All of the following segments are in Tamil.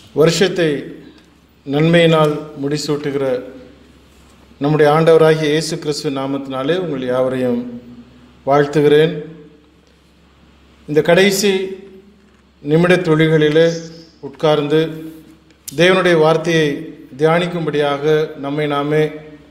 வருஷத்தை நன்மையினால் முடிசூட்டுகிற நம்முடைய ஆண்டவராகிய இயேசு கிறிஸ்து நாமத்தினாலே உங்கள் யாவரையும் வாழ்த்துகிறேன் இந்த கடைசி நிமிட தொழில்களிலே உட்கார்ந்து தேவனுடைய வார்த்தையை தியானிக்கும்படியாக நம்மை நாமே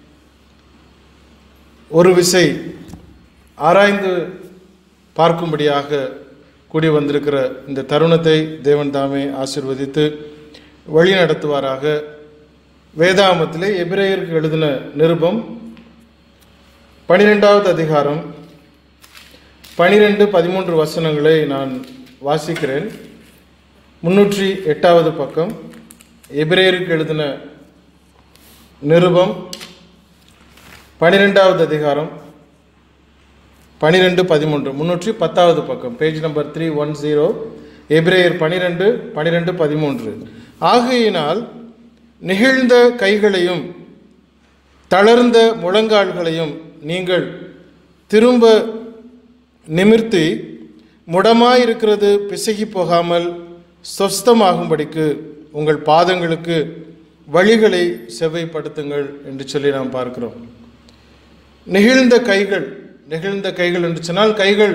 ஒரு விசை ஆராய்ந்து பார்க்கும்படியாக கூடி வந்திருக்கிற இந்த தருணத்தை தேவன் தாமே ஆசிர்வதித்து வழி நடத்துவாராக வேதாமத்திலே எபிரேயருக்கு எழுதின நிருபம் பனிரெண்டாவது அதிகாரம் பனிரெண்டு பதிமூன்று வசனங்களை நான் வாசிக்கிறேன் முன்னூற்றி எட்டாவது பக்கம் எபிரேயருக்கு எழுதின நிருபம் பனிரெண்டாவது அதிகாரம் பனிரெண்டு பதிமூன்று முன்னூற்றி பத்தாவது பக்கம் page number three one zero எபிரேயர் பனிரெண்டு பனிரெண்டு பதிமூன்று ஆகையினால் நெகிழ்ந்த கைகளையும் தளர்ந்த முழங்கால்களையும் நீங்கள் திரும்ப நிமிர்த்தி முடமாயிருக்கிறது பிசகி போகாமல் சொஸ்தமாகும்படிக்கு உங்கள் பாதங்களுக்கு வழிகளை செவ்வைப்படுத்துங்கள் என்று சொல்லி நாம் பார்க்கிறோம் நெகிழ்ந்த கைகள் நெகிழ்ந்த கைகள் என்று சொன்னால் கைகள்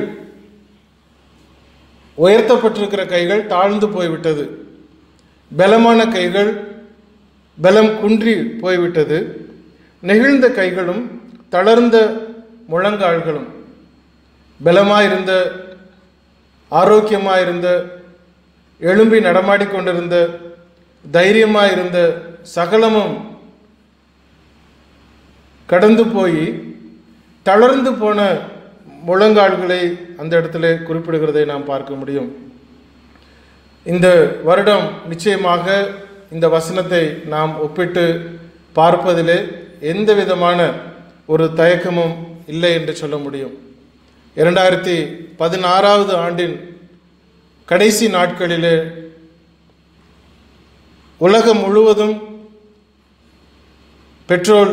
உயர்த்தப்பட்டிருக்கிற கைகள் தாழ்ந்து போய்விட்டது பலமான கைகள் பலம் குன்றி போய்விட்டது நெகிழ்ந்த கைகளும் தளர்ந்த முழங்கால்களும் பலமாயிருந்த ஆரோக்கியமாயிருந்த எழும்பி நடமாடிக்கொண்டிருந்த தைரியமாயிருந்த சகலமும் கடந்து போய் தளர்ந்து போன முழங்கால்களை அந்த இடத்துல குறிப்பிடுகிறதை நாம் பார்க்க முடியும் இந்த வருடம் நிச்சயமாக இந்த வசனத்தை நாம் ஒப்பிட்டு பார்ப்பதிலே எந்த விதமான ஒரு தயக்கமும் இல்லை என்று சொல்ல முடியும் இரண்டாயிரத்தி பதினாறாவது ஆண்டின் கடைசி நாட்களிலே உலகம் முழுவதும் பெட்ரோல்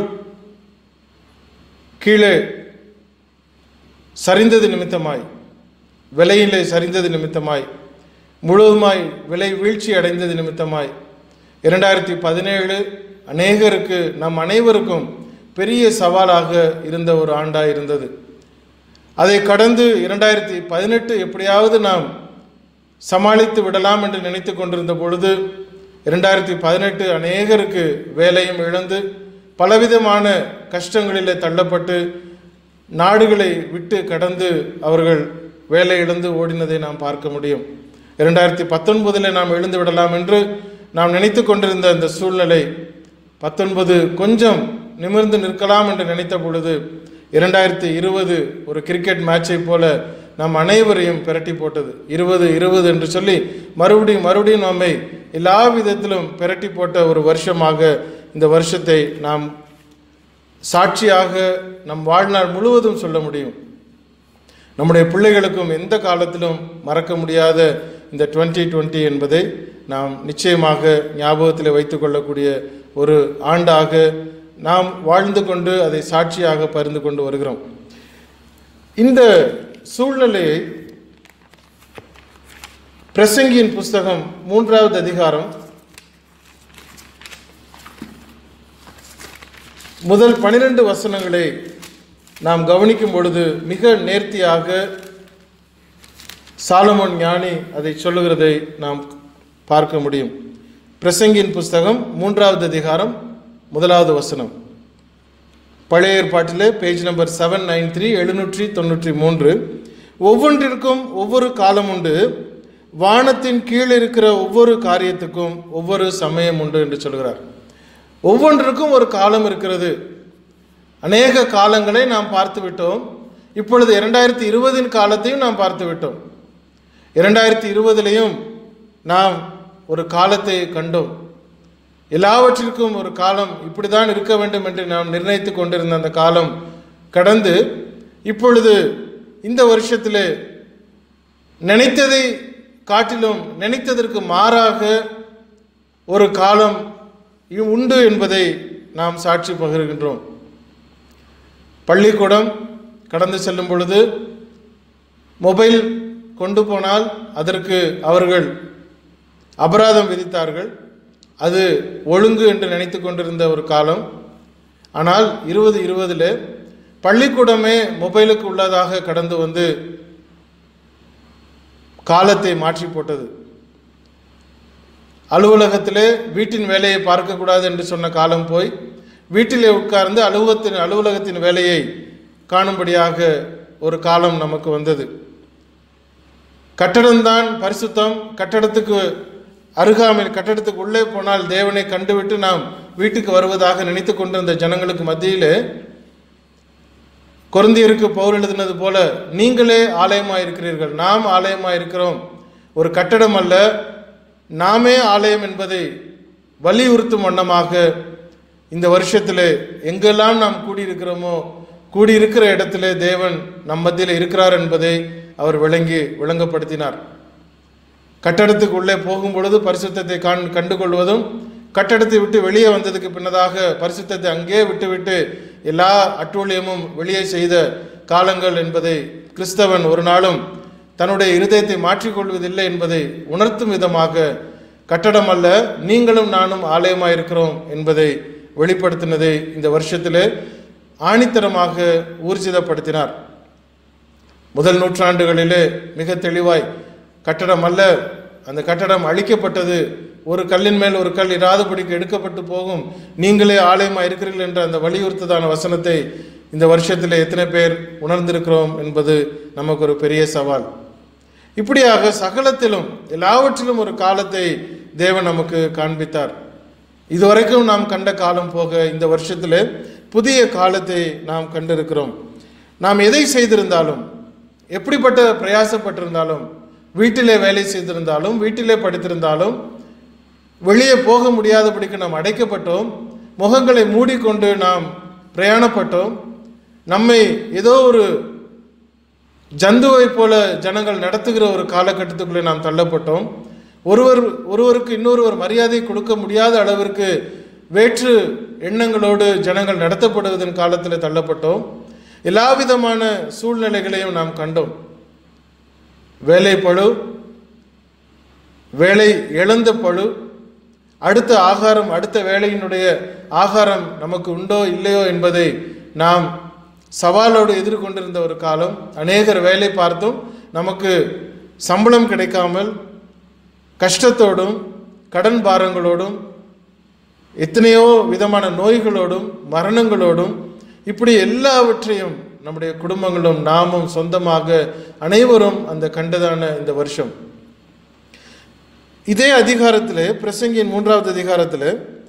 கீழே சரிந்தது நிமித்தமாய் விலையிலே சரிந்தது நிமித்தமாய் முழுவதுமாய் விலை வீழ்ச்சி அடைந்தது நிமித்தமாய் இரண்டாயிரத்தி பதினேழு அநேகருக்கு நம் அனைவருக்கும் பெரிய சவாலாக இருந்த ஒரு ஆண்டாக இருந்தது அதை கடந்து இரண்டாயிரத்தி பதினெட்டு எப்படியாவது நாம் சமாளித்து விடலாம் என்று நினைத்து கொண்டிருந்த பொழுது இரண்டாயிரத்தி பதினெட்டு அநேகருக்கு வேலையும் இழந்து பலவிதமான கஷ்டங்களிலே தள்ளப்பட்டு நாடுகளை விட்டு கடந்து அவர்கள் வேலை இழந்து ஓடினதை நாம் பார்க்க முடியும் இரண்டாயிரத்தி பத்தொன்பதில் நாம் எழுந்து விடலாம் என்று நாம் நினைத்து கொண்டிருந்த அந்த சூழ்நிலை பத்தொன்பது கொஞ்சம் நிமிர்ந்து நிற்கலாம் என்று நினைத்த பொழுது இரண்டாயிரத்தி இருபது ஒரு கிரிக்கெட் மேட்சை போல நம் அனைவரையும் பிரட்டி போட்டது இருபது இருபது என்று சொல்லி மறுபடியும் மறுபடியும் நம்மை எல்லா விதத்திலும் பிரட்டி போட்ட ஒரு வருஷமாக இந்த வருஷத்தை நாம் சாட்சியாக நம் வாழ்நாள் முழுவதும் சொல்ல முடியும் நம்முடைய பிள்ளைகளுக்கும் எந்த காலத்திலும் மறக்க முடியாத இந்த டுவெண்ட்டி டுவெண்ட்டி என்பதை நாம் நிச்சயமாக ஞாபகத்தில் வைத்துக்கொள்ளக்கூடிய ஒரு ஆண்டாக நாம் வாழ்ந்து கொண்டு அதை சாட்சியாக பகிர்ந்து கொண்டு வருகிறோம் இந்த சூழ்நிலையை பிரசங்கியின் புஸ்தகம் மூன்றாவது அதிகாரம் முதல் பனிரெண்டு வசனங்களை நாம் கவனிக்கும் பொழுது மிக நேர்த்தியாக சாலமோன் ஞானி அதை சொல்லுகிறதை நாம் பார்க்க முடியும் பிரசங்கின் புஸ்தகம் மூன்றாவது அதிகாரம் முதலாவது வசனம் பழைய ஏற்பாட்டிலே page number seven nine three எழுநூற்றி தொண்ணூற்றி மூன்று ஒவ்வொன்றிற்கும் ஒவ்வொரு காலம் உண்டு வானத்தின் கீழ் இருக்கிற ஒவ்வொரு காரியத்துக்கும் ஒவ்வொரு சமயம் உண்டு என்று சொல்கிறார் ஒவ்வொன்றுக்கும் ஒரு காலம் இருக்கிறது அநேக காலங்களை நாம் பார்த்து விட்டோம் இப்பொழுது இரண்டாயிரத்தி இருபதின் காலத்தையும் நாம் பார்த்து விட்டோம் இரண்டாயிரத்தி இருபதிலையும் நாம் ஒரு காலத்தை கண்டோம் எல்லாவற்றிற்கும் ஒரு காலம் இப்படி தான் இருக்க வேண்டும் என்று நாம் நிர்ணயித்து கொண்டிருந்த அந்த காலம் கடந்து இப்பொழுது இந்த வருஷத்தில் நினைத்ததை காட்டிலும் நினைத்ததற்கு மாறாக ஒரு காலம் உண்டு என்பதை நாம் சாட்சி பகிர்கின்றோம் பள்ளிக்கூடம் கடந்து செல்லும் பொழுது மொபைல் கொண்டு போனால் அதற்கு அவர்கள் அபராதம் விதித்தார்கள் அது ஒழுங்கு என்று நினைத்து கொண்டிருந்த ஒரு காலம் ஆனால் இருபது இருபதில் பள்ளிக்கூடமே மொபைலுக்கு உள்ளதாக கடந்து வந்து காலத்தை மாற்றி போட்டது அலுவலகத்திலே வீட்டின் வேலையை பார்க்கக்கூடாது என்று சொன்ன காலம் போய் வீட்டிலே உட்கார்ந்து அலுவலகத்தின் அலுவலகத்தின் வேலையை காணும்படியாக ஒரு காலம் நமக்கு வந்தது கட்டடம்தான் பரிசுத்தம் கட்டடத்துக்கு அருகாமையில் கட்டடத்துக்கு உள்ளே போனால் தேவனை கண்டுவிட்டு நாம் வீட்டுக்கு வருவதாக நினைத்து கொண்டிருந்த ஜனங்களுக்கு மத்தியிலே கொருந்தியருக்கு பவுல் எழுதினது போல நீங்களே ஆலயமாக இருக்கிறீர்கள் நாம் ஆலயமாக இருக்கிறோம் ஒரு கட்டடம் அல்ல நாமே ஆலயம் என்பதை வலியுறுத்தும் வண்ணமாக இந்த வருஷத்தில் எங்கெல்லாம் நாம் கூடியிருக்கிறோமோ கூடியிருக்கிற இடத்திலே தேவன் நம் மத்தியில் இருக்கிறார் என்பதை அவர் விளங்கி விளங்கப்படுத்தினார் கட்டடத்துக்கு உள்ளே போகும் பொழுது பரிசுத்தத்தை காண் கண்டுகொள்வதும் கட்டடத்தை விட்டு வெளியே வந்ததுக்கு பின்னதாக பரிசுத்தத்தை அங்கே விட்டுவிட்டு எல்லா அட்டூழியமும் வெளியே செய்த காலங்கள் என்பதை கிறிஸ்தவன் ஒரு நாளும் தன்னுடைய இருதயத்தை மாற்றிக்கொள்வதில்லை என்பதை உணர்த்தும் விதமாக கட்டடம் அல்ல நீங்களும் நானும் ஆலயமாக இருக்கிறோம் என்பதை வெளிப்படுத்தினதை இந்த வருஷத்திலே ஆணித்தரமாக ஊர்ஜிதப்படுத்தினார் முதல் நூற்றாண்டுகளிலே மிக தெளிவாய் கட்டடம் அல்ல அந்த கட்டடம் அழிக்கப்பட்டது ஒரு கல்லின் மேல் ஒரு கல் இராதபடிக்கு எடுக்கப்பட்டு போகும் நீங்களே ஆலயமாக இருக்கிறீர்கள் என்ற அந்த வலியுறுத்ததான வசனத்தை இந்த வருஷத்தில் எத்தனை பேர் உணர்ந்திருக்கிறோம் என்பது நமக்கு ஒரு பெரிய சவால் இப்படியாக சகலத்திலும் எல்லாவற்றிலும் ஒரு காலத்தை தேவன் நமக்கு காண்பித்தார் இதுவரைக்கும் நாம் கண்ட காலம் போக இந்த வருஷத்தில் புதிய காலத்தை நாம் கண்டிருக்கிறோம் நாம் எதை செய்திருந்தாலும் எப்படிப்பட்ட பிரயாசப்பட்டிருந்தாலும் வீட்டிலே வேலை செய்திருந்தாலும் வீட்டிலே படித்திருந்தாலும் வெளியே போக முடியாதபடிக்கு நாம் அடைக்கப்பட்டோம் முகங்களை மூடிக்கொண்டு நாம் பிரயாணப்பட்டோம் நம்மை ஏதோ ஒரு ஜந்துவைப் போல ஜனங்கள் நடத்துகிற ஒரு காலகட்டத்துக்குள்ளே நாம் தள்ளப்பட்டோம் ஒருவர் ஒருவருக்கு இன்னொருவர் மரியாதை கொடுக்க முடியாத அளவிற்கு வேற்று எண்ணங்களோடு ஜனங்கள் நடத்தப்படுவதன் காலத்தில் தள்ளப்பட்டோம் எல்லா விதமான சூழ்நிலைகளையும் நாம் கண்டோம் வேலை பழு வேலை இழந்த பழு அடுத்த ஆகாரம் அடுத்த வேலையினுடைய ஆகாரம் நமக்கு உண்டோ இல்லையோ என்பதை நாம் சவாலோடு எதிர்கொண்டிருந்த ஒரு காலம் அநேகர் வேலை பார்த்தும் நமக்கு சம்பளம் கிடைக்காமல் கஷ்டத்தோடும் கடன் பாரங்களோடும் எத்தனையோ விதமான நோய்களோடும் மரணங்களோடும் இப்படி எல்லாவற்றையும் நம்முடைய குடும்பங்களும் நாமும் சொந்தமாக அனைவரும் அந்த கண்டதான இந்த வருஷம் இதே அதிகாரத்தில் பிரசங்கியின் மூன்றாவது அதிகாரத்தில்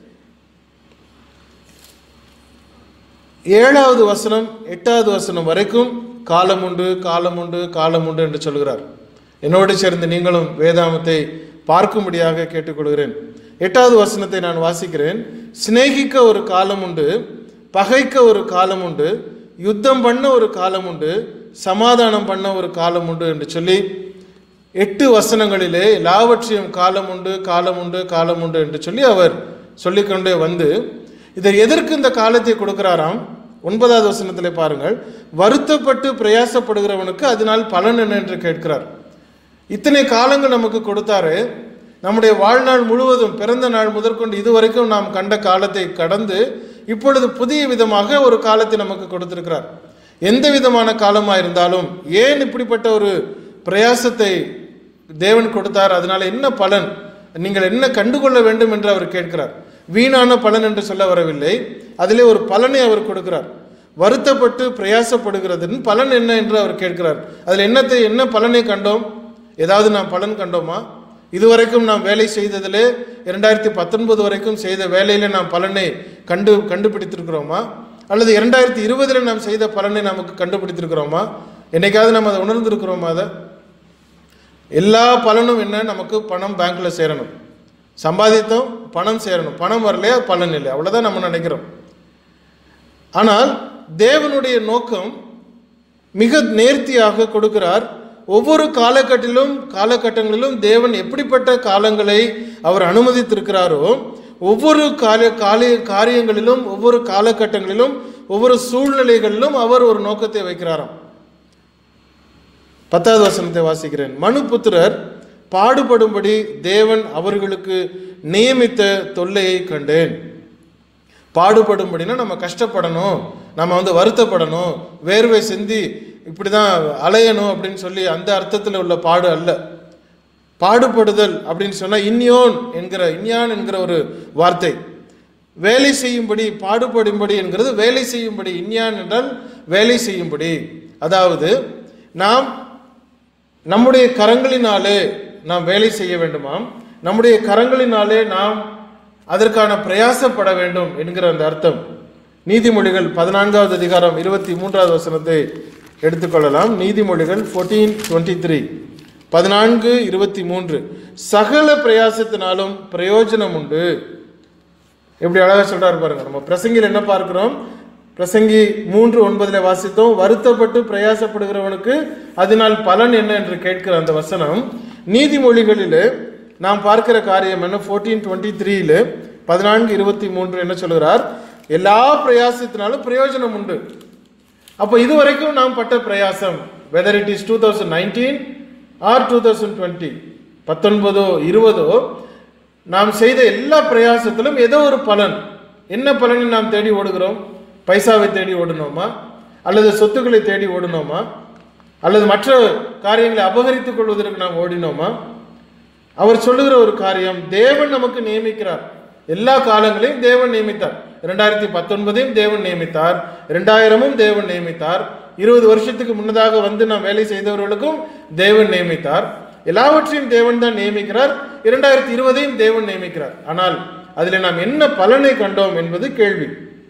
ஏழாவது வசனம் எட்டாவது வசனம் வரைக்கும் காலம் உண்டு காலம் உண்டு காலம் உண்டு என்று சொல்கிறார் என்னோடு சேர்ந்து நீங்களும் வேதாமத்தை பார்க்கும்படியாக கேட்டுக்கொள்கிறேன் எட்டாவது வசனத்தை நான் வாசிக்கிறேன் சிநேகிக்க ஒரு காலம் உண்டு பகைக்க ஒரு காலம் உண்டு யுத்தம் பண்ண ஒரு காலம் உண்டு சமாதானம் பண்ண ஒரு காலம் உண்டு என்று சொல்லி எட்டு வசனங்களிலே எல்லாவற்றையும் காலம் உண்டு காலம் உண்டு காலம் உண்டு என்று சொல்லி அவர் சொல்லிக்கொண்டே வந்து இதை எதற்கு இந்த காலத்தை கொடுக்கிறாராம் ஒன்பதாவது வசனத்தில் பாருங்கள் வருத்தப்பட்டு பிரயாசப்படுகிறவனுக்கு அதனால் பலன் என்ன என்று கேட்கிறார் இத்தனை காலங்கள் நமக்கு கொடுத்தாரு நம்முடைய வாழ்நாள் முழுவதும் பிறந்த நாள் முதற்கொண்டு இதுவரைக்கும் நாம் கண்ட காலத்தை கடந்து இப்பொழுது புதிய விதமாக ஒரு காலத்தை நமக்கு கொடுத்திருக்கிறார் எந்த விதமான காலமாக இருந்தாலும் ஏன் இப்படிப்பட்ட ஒரு பிரயாசத்தை தேவன் கொடுத்தார் அதனால என்ன பலன் நீங்கள் என்ன கண்டுகொள்ள வேண்டும் என்று அவர் கேட்கிறார் வீணான பலன் என்று சொல்ல வரவில்லை அதிலே ஒரு பலனை அவர் கொடுக்கிறார் வருத்தப்பட்டு பிரயாசப்படுகிறதன் பலன் என்ன என்று அவர் கேட்கிறார் அதில் என்னத்தை என்ன பலனை கண்டோம் ஏதாவது நாம் பலன் கண்டோமா இதுவரைக்கும் நாம் வேலை செய்ததிலே இரண்டாயிரத்தி பத்தொன்பது வரைக்கும் செய்த வேலையில நாம் பலனை கண்டு கண்டுபிடித்திருக்கிறோமா அல்லது இரண்டாயிரத்தி இருபதில் நாம் செய்த பலனை நமக்கு கண்டுபிடித்திருக்கிறோமா என்னைக்காவது நம்ம அதை உணர்ந்திருக்கிறோமா அதை எல்லா பலனும் என்ன நமக்கு பணம் பேங்க்ல சேரணும் சம்பாதித்தோம் பணம் சேரணும் பணம் வரலையா பலன் இல்லை அவ்வளோதான் நம்ம நினைக்கிறோம் ஆனால் தேவனுடைய நோக்கம் மிக நேர்த்தியாக கொடுக்கிறார் ஒவ்வொரு காலகட்டிலும் காலகட்டங்களிலும் தேவன் எப்படிப்பட்ட காலங்களை அவர் அனுமதித்திருக்கிறாரோ ஒவ்வொரு கால கால காரியங்களிலும் ஒவ்வொரு காலகட்டங்களிலும் ஒவ்வொரு சூழ்நிலைகளிலும் அவர் ஒரு நோக்கத்தை வைக்கிறாராம் பத்தாவது வசனத்தை வாசிக்கிறேன் மனு புத்திரர் பாடுபடும்படி தேவன் அவர்களுக்கு நியமித்த தொல்லையை கண்டேன் பாடுபடும்படினா நம்ம கஷ்டப்படணும் நம்ம வந்து வருத்தப்படணும் வேர்வை சிந்தி இப்படி தான் அலையணும் அப்படின்னு சொல்லி அந்த அர்த்தத்தில் உள்ள பாடு அல்ல பாடுபடுதல் அப்படின்னு சொன்னால் இன்யோன் என்கிற இன்யான் என்கிற ஒரு வார்த்தை வேலை செய்யும்படி பாடுபடும்படி என்கிறது வேலை செய்யும்படி இன்யான் என்றால் வேலை செய்யும்படி அதாவது நாம் நம்முடைய கரங்களினாலே நாம் வேலை செய்ய வேண்டுமாம் நம்முடைய கரங்களினாலே நாம் அதற்கான பிரயாசப்பட வேண்டும் என்கிற அந்த அர்த்தம் நீதிமொழிகள் பதினான்காவது அதிகாரம் இருபத்தி மூன்றாவது வசனத்தை எடுத்துக்கொள்ளலாம் நீதிமொழிகள் ஃபோர்டீன் டுவெண்ட்டி த்ரீ பதினான்கு இருபத்தி மூன்று சகல பிரயாசத்தினாலும் பிரயோஜனம் உண்டு எப்படி அழகா சொல்றாரு பாருங்க நம்ம பிரசங்கில் என்ன பார்க்கிறோம் பிரசங்கி மூன்று ஒன்பதுல வாசித்தோம் வருத்தப்பட்டு பிரயாசப்படுகிறவனுக்கு அதனால் பலன் என்ன என்று கேட்கிற அந்த வசனம் நீதிமொழிகளிலே நாம் பார்க்கிற காரியம் என்ன ஃபோர்டீன் டுவெண்ட்டி த்ரீல பதினான்கு இருபத்தி மூன்று என்ன சொல்கிறார் எல்லா பிரயாசத்தினாலும் பிரயோஜனம் உண்டு அப்போ இதுவரைக்கும் நாம் பட்ட பிரயாசம் whether it is two thousand nineteen or two thousand twenty பத்தொன்பதோ இருபதோ நாம் செய்த எல்லா பிரயாசத்திலும் ஏதோ ஒரு பலன் என்ன பலனை நாம் தேடி ஓடுகிறோம் பைசாவை தேடி ஓடணுமா அல்லது சொத்துக்களை தேடி ஓடணுமா அல்லது மற்ற காரியங்களை அபகரித்துக் கொள்வதற்கு நாம் ஓடினோமா அவர் சொல்லுகிற ஒரு காரியம் தேவன் நமக்கு நியமிக்கிறார் எல்லா காலங்களையும் தேவன் நியமித்தார் இரண்டாயிரத்தி பத்தொன்பதையும் தேவன் நியமித்தார் இரண்டாயிரமும் தேவன் நியமித்தார் இருபது வருஷத்துக்கு முன்னதாக வந்து நாம் வேலை செய்தவர்களுக்கும் தேவன் நியமித்தார் எல்லாவற்றையும் தேவன் தான் நியமிக்கிறார் இரண்டாயிரத்தி இருபதையும் தேவன் நியமிக்கிறார் ஆனால் அதில் நாம் என்ன பலனை கண்டோம் என்பது கேள்வி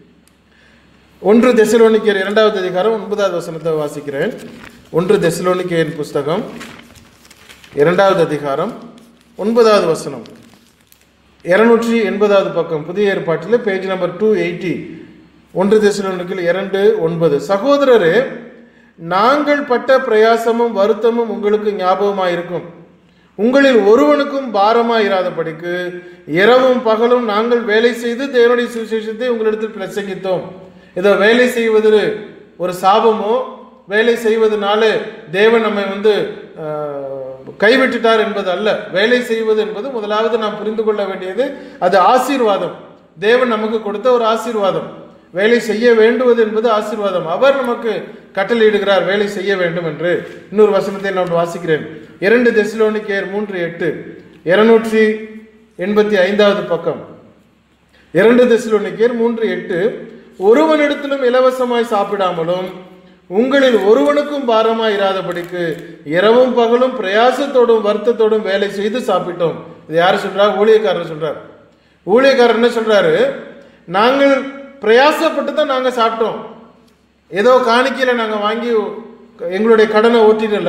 ஒன்று தெசலோனிக்கர் இரண்டாவது அதிகாரம் ஒன்பதாவது வசனத்தை வாசிக்கிறேன் ஒன்று தெசலோனிக்கேயர் புஸ்தகம் இரண்டாவது அதிகாரம் ஒன்பதாவது வசனம் இருநூற்றி எண்பதாவது பக்கம் புதிய ஏற்பாட்டில் பேஜ் நம்பர் டூ எயிட்டி ஒன்று தெசலோனிக்கில் இரண்டு ஒன்பது சகோதரரே நாங்கள் பட்ட பிரயாசமும் வருத்தமும் உங்களுக்கு ஞாபகமாயிருக்கும் உங்களில் ஒருவனுக்கும் பாரமாயிராதபடிக்கு இரவும் பகலும் நாங்கள் வேலை செய்து தேவனுடைய சுவிசேஷத்தை உங்களிடத்தில் பிரசங்கித்தோம் இதோ வேலை செய்வது ஒரு சாபமோ வேலை செய்வதனால தேவன் நம்மை வந்து ஆஹ், கைவிட்டுட்டார் என்பது அல்ல வேலை செய்வது என்பது முதலாவது நாம் புரிந்து கொள்ள வேண்டியது அது ஆசீர்வாதம் தேவன் நமக்கு கொடுத்த ஒரு ஆசீர்வாதம் வேலை செய்ய வேண்டுவது என்பது ஆசீர்வாதம் அவர் நமக்கு கட்டளையிடுகிறார் வேலை செய்ய வேண்டும் என்று இன்னொரு வசனத்தை நான் வாசிக்கிறேன் இரண்டு தெசிலோனிக்கேயர் மூன்று எட்டு இருநூற்றி எண்பத்தி ஐந்தாவது பக்கம் இரண்டு தெசலோனிக்கேயர் மூன்று எட்டு ஒருவனிடத்திலும் இலவசமாய் சாப்பிடாமலும் உங்களில் ஒருவனுக்கும் பாரமாய் இராதபடிக்கு இரவும் பகலும் பிரயாசத்தோடும் வருத்தத்தோடும் வேலை செய்து சாப்பிட்டோம் இது யார் சொல்றார் ஊழியக்காரர் சொல்றார் ஊழியக்காரர் என்ன சொல்றாரு நாங்கள் பிரயாசப்பட்டு தான் நாங்கள் சாப்பிட்டோம் ஏதோ காணிக்கையில் நாங்கள் வாங்கி எங்களுடைய கடனை ஓட்டிடல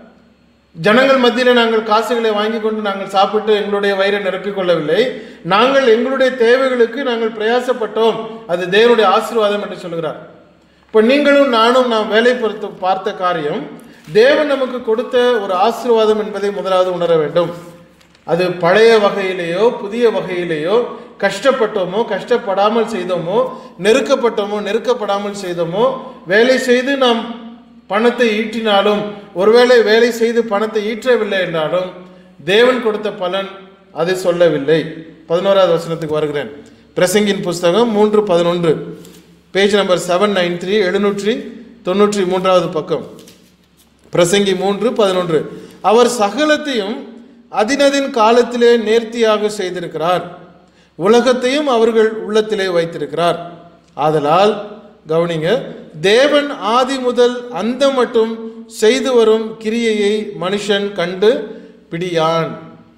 ஜனங்கள் மத்தியில் நாங்கள் காசுகளை வாங்கி கொண்டு நாங்கள் சாப்பிட்டு எங்களுடைய வயிறை நிரப்பிக் கொள்ளவில்லை நாங்கள் எங்களுடைய தேவைகளுக்கு நாங்கள் பிரயாசப்பட்டோம் அது தேவனுடைய ஆசீர்வாதம் என்று சொல்கிறார் இப்போ நீங்களும் நானும் நாம் வேலை பொறுத்து பார்த்த காரியம் தேவன் நமக்கு கொடுத்த ஒரு ஆசீர்வாதம் என்பதை முதலாவது உணர வேண்டும் அது பழைய வகையிலேயோ புதிய வகையிலேயோ கஷ்டப்பட்டோமோ கஷ்டப்படாமல் செய்தோமோ நெருக்கப்பட்டோமோ நெருக்கப்படாமல் செய்தோமோ வேலை செய்து நாம் பணத்தை ஈட்டினாலும் ஒருவேளை வேலை செய்து பணத்தை ஈற்றவில்லை என்றாலும் தேவன் கொடுத்த பலன் அதை சொல்லவில்லை பதினோராவது வசனத்துக்கு வருகிறேன் பிரசங்கின் புஸ்தகம் மூன்று பதினொன்று page number seven nine three எழுநூற்றி தொண்ணூற்றி மூன்றாவது பக்கம் பிரசங்கி மூன்று பதினொன்று அவர் சகலத்தையும் அதினதின் காலத்திலே நேர்த்தியாக செய்திருக்கிறார் உலகத்தையும் அவர்கள் உள்ளத்திலே வைத்திருக்கிறார் ஆதலால் கவனிங்க தேவன் ஆதி முதல் அந்த மட்டும் செய்து வரும் கிரியையை மனுஷன் கண்டு பிடியான்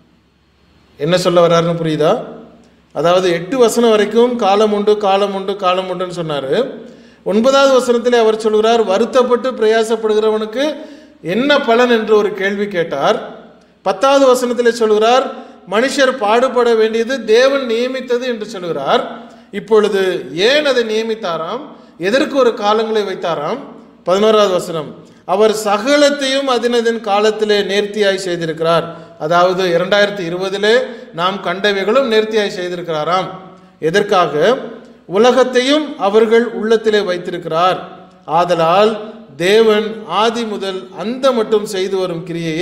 என்ன சொல்ல வர்றாருன்னு புரியுதா அதாவது எட்டு வசனம் வரைக்கும் காலம் உண்டு காலம் உண்டு காலம் உண்டுன்னு சொன்னார் ஒன்பதாவது வசனத்தில் அவர் சொல்கிறார் வருத்தப்பட்டு பிரயாசப்படுகிறவனுக்கு என்ன பலன் என்று ஒரு கேள்வி கேட்டார் பத்தாவது வசனத்தில் சொல்கிறார் மனுஷர் பாடுபட வேண்டியது தேவன் நியமித்தது என்று சொல்கிறார் இப்பொழுது ஏன் அதை நியமித்தாராம் எதற்கு ஒரு காலங்களை வைத்தாராம் பதினோராவது வசனம் அவர் சகலத்தையும் அதினதின் காலத்திலே நேர்த்தியாய் செய்திருக்கிறார் அதாவது இரண்டாயிரத்தி இருபதிலே நாம் கண்டவைகளும் நேர்த்தியாய் செய்திருக்கிறாராம் எதற்காக உலகத்தையும் அவர்கள் உள்ளத்திலே வைத்திருக்கிறார் ஆதலால் தேவன் ஆதி முதல் அந்த மட்டும் செய்து வரும் கிரியையை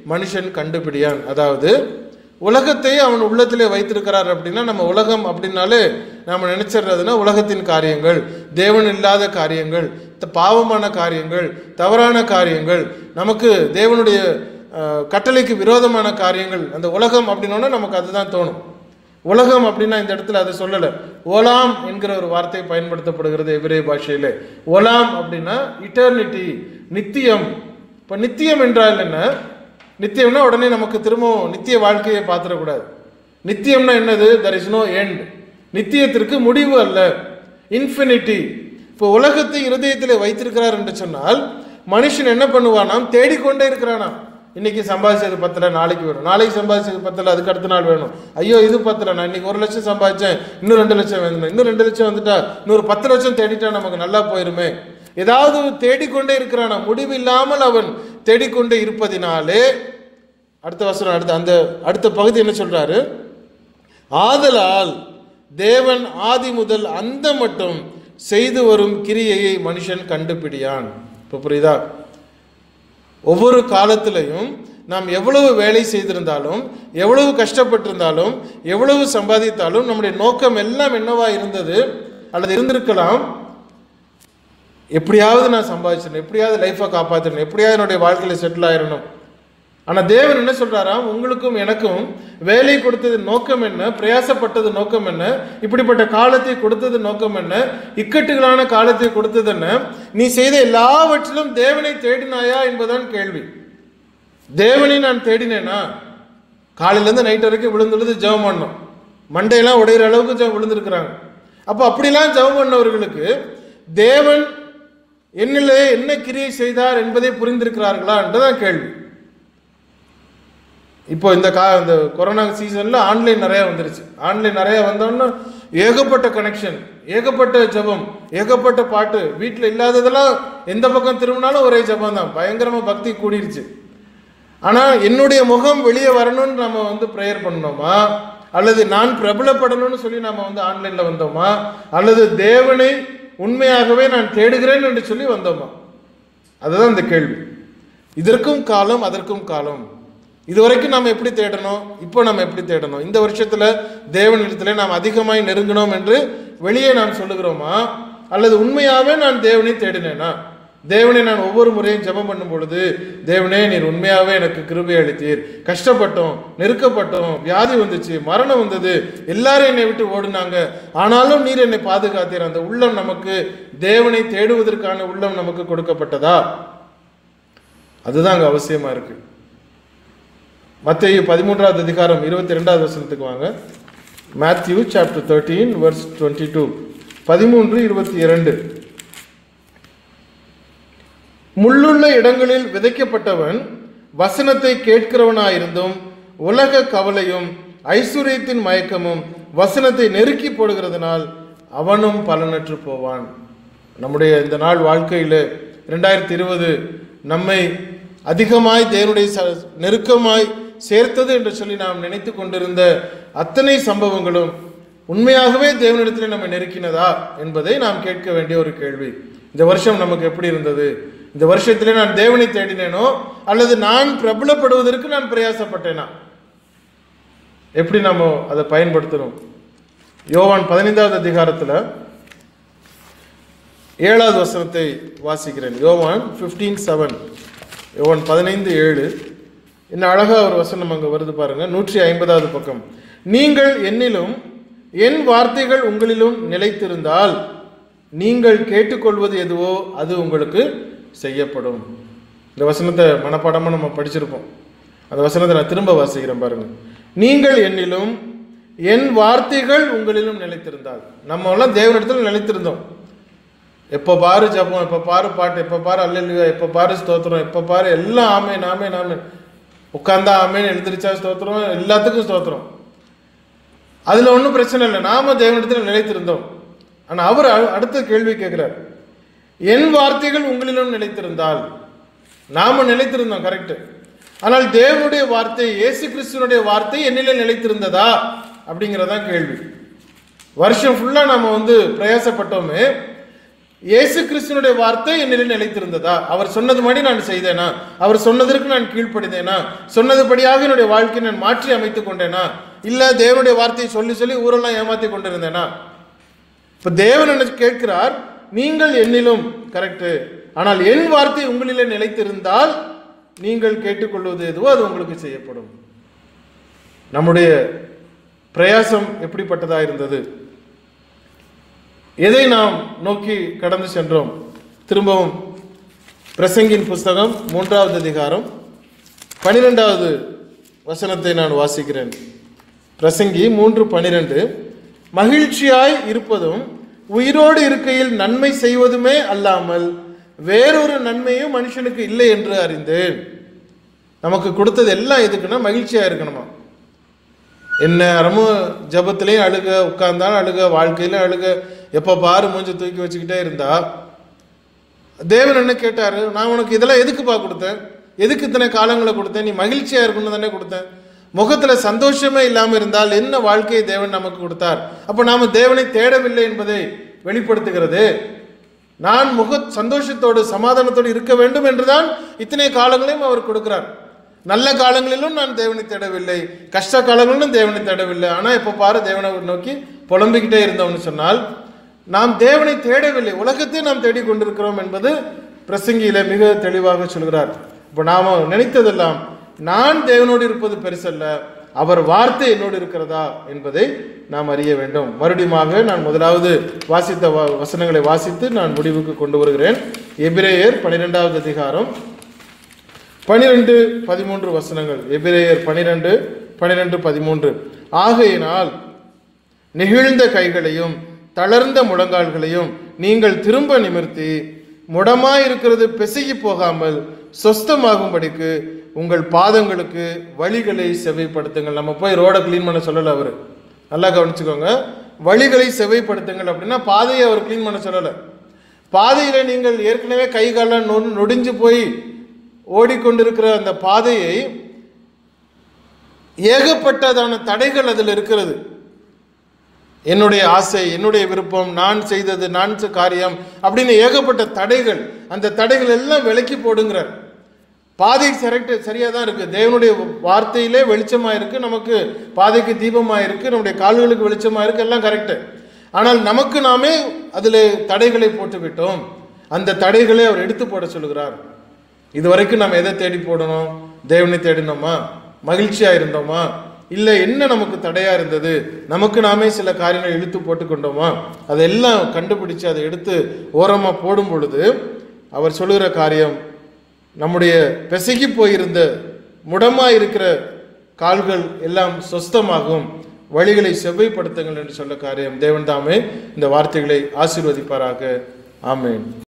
மனுஷன் கண்டுபிடியான் அதாவது உலகத்தை அவன் உள்ளத்திலே வைத்திருக்கிறார் அப்படின்னா நம்ம உலகம் அப்படின்னாலே நம்ம நினைச்சிடுறதுன்னா உலகத்தின் காரியங்கள் தேவன் இல்லாத காரியங்கள் த- பாவமான காரியங்கள் தவறான காரியங்கள் நமக்கு தேவனுடைய அஹ், கட்டளைக்கு விரோதமான காரியங்கள் அந்த உலகம் அப்படின்னோன்னா நமக்கு அதுதான் தோணும் உலகம் அப்படின்னா இந்த இடத்துல அதை சொல்லலை ஓலாம் என்கிற ஒரு வார்த்தை பயன்படுத்தப்படுகிறது எபிரே பாஷையில ஓலாம் அப்படின்னா இட்டர்னிட்டி நித்தியம் இப்போ நித்தியம் என்றால் என்ன நித்தியம்னா உடனே நமக்கு திரும்பவும் நித்திய வாழ்க்கையை பார்த்துடக்கூடாது நித்தியம்னா என்னது தர் இஸ் நோ எண்ட் நித்தியத்திற்கு முடிவு அல்ல இன்ஃபினிட்டி இப்போ உலகத்தை இருதயத்தில் வைத்திருக்கிறார் என்று சொன்னால் மனுஷன் என்ன பண்ணுவானாம் தேடிக்கொண்டே இருக்கிறானாம் இன்னைக்கு சம்பாதிச்சது பத்தல நாளைக்கு வரும் நாளைக்கு சம்பாதிச்சது பத்தல அதுக்கு அடுத்த நாள் வேணும் ஐயோ இது பத்தல நான் இன்னைக்கு ஒரு லட்சம் சம்பாதிச்சேன் இன்னும் ரெண்டு லட்சம் வேணும் இன்னும் ரெண்டு லட்சம் வந்துட்டா இன்னொரு பத்து லட்சம் தேடிட்டா நமக்கு நல்லா போயிருமே ஏதாவது தேடிக்கொண்டே இருக்கிறானா முடிவு இல்லாமல் அவன் தேடிக்கொண்டே இருப்பதினாலே அடுத்த வசனம் அடுத்த அந்த அடுத்த பகுதி என்ன சொல்றாரு ஆதலால் தேவன் ஆதி முதல் அந்த மட்டும் செய்து வரும் கிரியையை மனுஷன் கண்டுபிடியான் இப்போ புரியுதா ஒவ்வொரு காலத்திலையும் நாம் எவ்வளவு வேலை செய்திருந்தாலும் எவ்வளவு கஷ்டப்பட்டிருந்தாலும் எவ்வளவு சம்பாதித்தாலும் நம்முடைய நோக்கம் எல்லாம் என்னவா இருந்தது அல்லது இருந்திருக்கலாம் எப்படியாவது நான் சம்பாதிச்சிடணும் எப்படியாவது லைஃப்பை காப்பாற்றணும் எப்படியாவது என்னுடைய வாழ்க்கையில் செட்டில் ஆயிடணும் ஆனால் தேவன் என்ன சொல்றாராம் உங்களுக்கும் எனக்கும் வேலை கொடுத்தது நோக்கம் என்ன பிரயாசப்பட்டது நோக்கம் என்ன இப்படிப்பட்ட காலத்தை கொடுத்தது நோக்கம் என்ன இக்கட்டுகளான காலத்தை கொடுத்தது என்ன நீ செய்த எல்லாவற்றிலும் தேவனை தேடினாயா என்பதுதான் கேள்வி தேவனை நான் தேடினேனா காலையிலேருந்து நைட் வரைக்கும் விழுந்து விழுந்து ஜெபம் பண்ணோம் மண்டையெல்லாம் உடையிற அளவுக்கு ஜெபம் விழுந்திருக்கிறாங்க அப்போ அப்படிலாம் ஜெபம் பண்ணவர்களுக்கு தேவன் என்னிலே என்ன கிரியை செய்தார் என்பதை புரிந்திருக்கிறார்களா என்றுதான் கேள்வி இப்போ இந்த கா இந்த கொரோனா சீசனில் ஆன்லைன் நிறைய வந்துருச்சு ஆன்லைன் நிறைய வந்தோன்னா ஏகப்பட்ட கனெக்ஷன் ஏகப்பட்ட ஜெபம் ஏகப்பட்ட பாட்டு வீட்டில் இல்லாததெல்லாம் எந்த பக்கம் திரும்பினாலும் ஒரே ஜெபம் தான் பயங்கரமாக பக்தி கூடிருச்சு ஆனால் என்னுடைய முகம் வெளியே வரணும்னு நம்ம வந்து ப்ரேயர் பண்ணோமா அல்லது நான் பிரபலப்படணும்னு சொல்லி நாம வந்து ஆன்லைனில் வந்தோமா அல்லது தேவனை உண்மையாகவே நான் தேடுகிறேன் என்று சொல்லி வந்தோமா அதுதான் இந்த கேள்வி இதற்கும் காலம் அதற்கும் காலம் இதுவரைக்கும் நாம் எப்படி தேடணும் இப்போ நாம் எப்படி தேடணும் இந்த வருஷத்துல தேவனிடத்தில் நாம் அதிகமாய் நெருங்கினோம் என்று வெளியே நாம் சொல்லுகிறோமா அல்லது உண்மையாகவே நான் தேவனை தேடினேனா தேவனை நான் ஒவ்வொரு முறையும் ஜெபம் பண்ணும் பொழுது தேவனே நீர் உண்மையாகவே எனக்கு கிருபை அளித்தீர் கஷ்டப்பட்டோம் நெருக்கப்பட்டோம் வியாதி வந்துச்சு மரணம் வந்தது எல்லாரும் என்னை விட்டு ஓடுனாங்க ஆனாலும் நீர் என்னை பாதுகாத்தீர் அந்த உள்ளம் நமக்கு தேவனை தேடுவதற்கான உள்ளம் நமக்கு கொடுக்கப்பட்டதா அதுதான் அங்கே அவசியமா இருக்கு மத்திய பதிமூன்றாவது அதிகாரம் இருபத்தி ரெண்டாவது வசனத்துக்கு வாங்க Matthew chapter thirteen verse twenty two பதிமூன்று இருபத்தி இரண்டு முள்ளுள்ள இடங்களில் விதைக்கப்பட்டவன் வசனத்தை கேட்கிறவனாயிருந்தும் உலக கவலையும் ஐஸ்வர்யத்தின் மயக்கமும் வசனத்தை நெருக்கி போடுகிறதுனால் அவனும் பலனற்று போவான் நம்முடைய இந்த நாள் வாழ்க்கையில் ரெண்டாயிரத்தி இருபது நம்மை அதிகமாய் தேவனுடைய ச- நெருக்கமாய் சேர்த்தது என்று சொல்லி நாம் நினைத்து கொண்டிருந்த அத்தனை சம்பவங்களும் உண்மையாகவே தேவனிடத்தில் நம்ம நெருக்கினதா என்பதை நாம் கேட்க வேண்டிய ஒரு கேள்வி இந்த வருஷம் நமக்கு எப்படி இருந்தது இந்த வருஷத்திலே நான் தேவனை தேடினேனோ அல்லது நான் பிரபலப்படுவதற்கு நான் பிரயாசப்பட்டேனா எப்படி நாம அதை பயன்படுத்தணும் யோவான் பதினைந்தாவது அதிகாரத்தில் ஏழாவது வசனத்தை வாசிக்கிறேன் யோவான் 15 செவன் யோவான் பதினைந்து ஏழு என்ன அழகா ஒரு வசனம் அங்கே வருது பாருங்க நூற்றி ஐம்பதாவது பக்கம் நீங்கள் என்னிலும் என் வார்த்தைகள் உங்களிலும் நிலைத்திருந்தால் நீங்கள் கேட்டுக்கொள்வது எதுவோ அது உங்களுக்கு செய்யப்படும் இந்த வசனத்தை மனப்பாடமாக நம்ம படிச்சிருப்போம் அந்த வசனத்தை நான் திரும்ப வாசிக்கிறேன் பாருங்க நீங்கள் என்னிலும் என் வார்த்தைகள் உங்களிலும் நிலைத்திருந்தால் நம்ம எல்லாம் தேவனிடத்தில் நிலைத்திருந்தோம் எப்போ பாரு ஜபம் எப்போ பாரு பாட்டு எப்போ பாரு அல்லா எப்போ பாரு ஸ்தோத்திரம் எப்போ பாரு எல்லாம் ஆமே நாமே நாமே உட்காந்தா ஆமேன்னு எழுந்திரிச்சா ஸ்தோத்திரம் எல்லாத்துக்கும் ஸ்தோத்திரம் அதில் ஒன்றும் பிரச்சனை இல்லை நாம தேவனிடத்தில் நிலைத்திருந்தோம் ஆனால் அவர் அ- அடுத்த கேள்வி கேட்குறார் என் வார்த்தைகள் உங்களிலும் நிலைத்திருந்தால் நாம நிலைத்திருந்தோம் கரெக்ட் ஆனால் தேவனுடைய வார்த்தை இயேசு கிறிஸ்துவனுடைய வார்த்தை என்னிலே நிலைத்திருந்ததா அப்படிங்கிறதான் கேள்வி வருஷம் ஃபுல்லாக நம்ம வந்து பிரயாசப்பட்டோமே இயேசு கிறிஸ்துனுடைய வார்த்தை என்னில் நிலைத்திருந்ததா அவர் சொன்னது மாதிரி நான் செய்தேனா அவர் சொன்னதற்கு நான் கீழ்ப்படிந்தேனா சொன்னதுபடியாக என்னுடைய வாழ்க்கையை நான் மாற்றி அமைத்துக் கொண்டேனா இல்ல தேவனுடைய வார்த்தையை சொல்லி சொல்லி ஊரெல்லாம் ஏமாத்தி கொண்டிருந்தேனா இப்ப தேவன் என்ன கேட்கிறார் நீங்கள் என்னிலும் கரெக்ட் ஆனால் என் வார்த்தை உங்களிலே நிலைத்திருந்தால் நீங்கள் கேட்டுக்கொள்வது எதுவோ அது உங்களுக்கு செய்யப்படும் நம்முடைய பிரயாசம் எப்படிப்பட்டதா இருந்தது எதை நாம் நோக்கி கடந்து சென்றோம் திரும்பவும் பிரசங்கின் புஸ்தகம் மூன்றாவது அதிகாரம் பனிரெண்டாவது வசனத்தை நான் வாசிக்கிறேன் பிரசங்கி மூன்று பனிரெண்டு மகிழ்ச்சியாய் இருப்பதும் உயிரோடு இருக்கையில் நன்மை செய்வதுமே அல்லாமல் வேறொரு நன்மையும் மனுஷனுக்கு இல்லை என்று அறிந்தேன் நமக்கு கொடுத்தது எல்லாம் எதுக்குன்னா மகிழ்ச்சியா இருக்கணுமா என்ன நேரமும் ஜபத்திலையும் அழுக உட்கார்ந்தாலும் அழுக வாழ்க்கையிலும் அழுக எப்போ பாரு மூஞ்சி தூக்கி வச்சுக்கிட்டே இருந்தா தேவன் என்ன கேட்டாரு நான் உனக்கு இதெல்லாம் எதுக்குப்பா கொடுத்தேன் எதுக்கு இத்தனை காலங்களை கொடுத்தேன் நீ மகிழ்ச்சியா இருக்கணும்னு தானே கொடுத்தேன் முகத்துல சந்தோஷமே இல்லாம இருந்தால் என்ன வாழ்க்கையை தேவன் நமக்கு கொடுத்தார் அப்ப நாம தேவனை தேடவில்லை என்பதை வெளிப்படுத்துகிறது நான் முக சந்தோஷத்தோடு சமாதானத்தோடு இருக்க வேண்டும் என்றுதான் இத்தனை காலங்களையும் அவர் கொடுக்கிறார் நல்ல காலங்களிலும் நான் தேவனை தேடவில்லை கஷ்ட காலங்களிலும் தேவனை தேடவில்லை ஆனா இப்ப பாரு தேவனை நோக்கி புலம்பிக்கிட்டே இருந்தோம்னு சொன்னால் நாம் தேவனை தேடவில்லை உலகத்தை நாம் தேடிக் கொண்டிருக்கிறோம் என்பது பிரசங்கியில மிக தெளிவாக சொல்கிறார் இப்போ நாம நினைத்ததெல்லாம் நான் தேவனோடு இருப்பது பெருசல்ல அவர் வார்த்தை என்னோடு இருக்கிறதா என்பதை நாம் அறிய வேண்டும் மறுபடியுமாக நான் முதலாவது வாசித்த வ- வசனங்களை வாசித்து நான் முடிவுக்கு கொண்டு வருகிறேன் எபிரேயர் பனிரெண்டாவது அதிகாரம் பனிரெண்டு பதிமூன்று வசனங்கள் எபிரேயர் பனிரெண்டு பனிரெண்டு பதிமூன்று ஆகையினால் நெகிழ்ந்த கைகளையும் தளர்ந்த முழங்கால்களையும் நீங்கள் திரும்ப நிமிர்த்தி முடமாயிருக்கிறது பிசகி போகாமல் சொஸ்தமாகும்படிக்கு உங்கள் பாதங்களுக்கு வழிகளை செவைப்படுத்துங்கள் நம்ம போய் ரோடை க்ளீன் பண்ண சொல்லல அவரு நல்லா கவனிச்சுக்கோங்க வழிகளை செவைப்படுத்துங்கள் அப்படின்னா பாதையை அவர் க்ளீன் பண்ண சொல்லலை பாதையில நீங்கள் ஏற்கனவே கை காலம் நொ- நொடிஞ்சு போய் ஓடிக்கொண்டிருக்கிற அந்த பாதையை ஏகப்பட்டதான தடைகள் அதில் இருக்கிறது என்னுடைய ஆசை என்னுடைய விருப்பம் நான் செய்தது நான் செ- காரியம் அப்படின்னு ஏகப்பட்ட தடைகள் அந்த தடைகள் எல்லாம் விலக்கி போடுங்கிறார் பாதை கரெக்ட் சரியா தான் இருக்கு தேவனுடைய வார்த்தையிலே வெளிச்சமா இருக்கு நமக்கு பாதைக்கு தீபமா இருக்கு நம்முடைய கால்களுக்கு வெளிச்சமா இருக்கு எல்லாம் கரெக்ட் ஆனால் நமக்கு நாமே அதில் தடைகளை போட்டு விட்டோம் அந்த தடைகளை அவர் எடுத்து போட சொல்லுகிறார் இதுவரைக்கும் நம்ம எதை தேடி போடணும் தேவனை தேடினோமா மகிழ்ச்சியா இருந்தோமா இல்ல என்ன நமக்கு தடையா இருந்தது நமக்கு நாமே சில காரியங்களை இழுத்து போட்டு கொண்டோமா அதெல்லாம் கண்டுபிடிச்சு அதை எடுத்து ஓரமா போடும் பொழுது அவர் சொல்லுகிற காரியம் நம்முடைய பிசகி போயிருந்த முடமா இருக்கிற கால்கள் எல்லாம் சொஸ்தமாகும் வழிகளை செவ்வைப்படுத்துங்கள் என்று சொல்ல காரியம் தேவன் தாமே இந்த வார்த்தைகளை ஆசீர்வதிப்பாராக ஆமென்